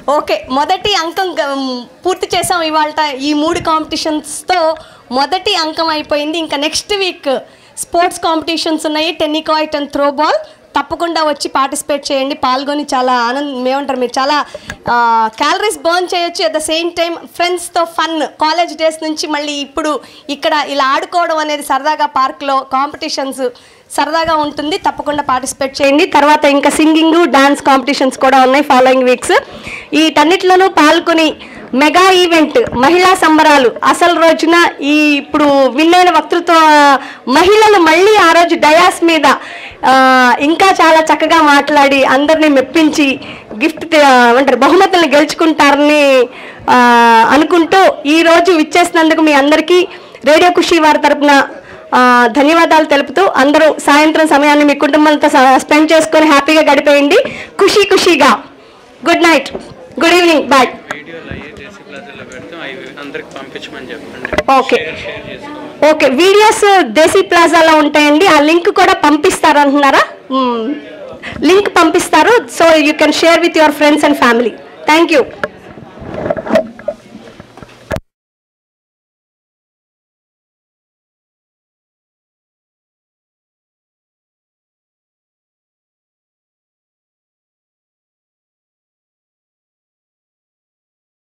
okay మొదటి అంకం గ- మ్, పూర్తి చేసాం ఇవాళ ఈ మూడు కాంపిటీషన్స్తో మొదటి అంకం అయిపోయింది ఇంకా నెక్స్ట్ వీక్ స్పోర్ట్స్ కాంపిటీషన్స్ ఉన్నాయి టెన్నికాయిట్ అండ్ త్రోబాల్ తప్పకుండా వచ్చి పార్టిసిపేట్ చేయండి పాల్గొని చాలా ఆనందం ఏమంటారు మీరు చాలా క్యాలరీస్ బర్న్ చేయొచ్చు అట్ ద సేమ్ టైం ఫ్రెండ్స్తో ఫన్ కాలేజ్ డేస్ నుంచి మళ్ళీ ఇప్పుడు ఇక్కడ ఇలా ఆడుకోవడం అనేది సరదాగా పార్క్లో కాంపిటీషన్స్ సరదాగా ఉంటుంది తప్పకుండా పార్టిసిపేట్ చేయండి తర్వాత ఇంకా సింగింగ్ డాన్స్ కాంపిటీషన్స్ కూడా ఉన్నాయి ఫాలోయింగ్ వీక్స్ వీటన్నిటిలోనూ పాల్గొని మెగా ఈవెంట్ మహిళా సంబరాలు అసలు రోజున ఈ ఇప్పుడు విన్నైన వక్తులతో మహిళలు మళ్ళీ ఆ రోజు డయాస్ మీద ఆ, ఇంకా చాలా చక్కగా మాట్లాడి అందరినీ మెప్పించి గిఫ్ట్ అంటారు బహుమతులను గెలుచుకుంటారని ఆ, అనుకుంటూ ఈ రోజు విచ్చేసినందుకు మీ అందరికీ రేడియో ఖుషి వారి తరపున ఆ, ధన్యవాదాలు తెలుపుతూ అందరూ సాయంత్రం సమయాన్ని మీ కుటుంబంతో స్పెండ్ చేసుకొని హ్యాపీగా గడిపేయండి ఖుషీ ఖుషీగా good night good evening bye వీడియోలు అయ్యి జేసీ ప్లాజాలో పెడతాం అవి అందరికి పంపించమని చెప్పండి ఓకే షేర్ షేర్ చేసుకోండి ఓకే వీడియోస్ దేశీ ప్లాజాలో ఉంటాయండి ఆ లింక్ కూడా పంపిస్తారు అంటున్నారా లింక్ పంపిస్తారు so you can share with your friends and family thank you